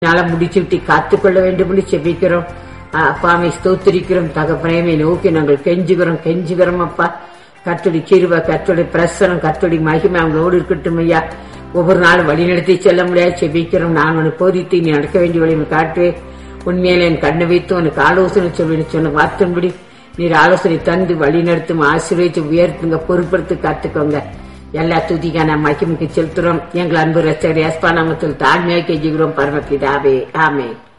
நாள முடிச்சுட்டு காத்துக்கொள்ள வேண்டும் என்று செபிக்கிறோம் அப்பாமை ஸ்தோத்திரிக்கிறோம் தகப்பனேமை நோக்கி நாங்கள் கெஞ்சுகிறோம் கெஞ்சுகிறோம் அப்பா கத்தடி கிருப கத்தடி பிரசனம் கத்தடி மகிமை அவங்களோடு இருக்கட்டும் ஐயா ஒவ்வொரு நாளும் வழிநடத்தி செல்ல முடியாது செபிக்கிறோம் நான் உனக்கு போதித்து நீ நடக்க வேண்டிய வழியை காட்டு உண்மையில என் கண்ணை வைத்து உனக்கு ஆலோசனை சொல்லி சொன்ன வார்த்தைன்படி நீர் ஆலோசனை தந்து வழி நடத்தும் ஆசீர்வதித்து உயர்த்துங்க பொறுப்படுத்தி காத்துக்கோங்க எல்லா துதிக்கான மகிமைக்கு செலுத்துறோம் எங்கள் அன்பு ரச்சர் எஸ்பா நாமத்தில் தாழ்மையாக கெஞ்சுகிறோம் பரமபிதாவே ஆமென்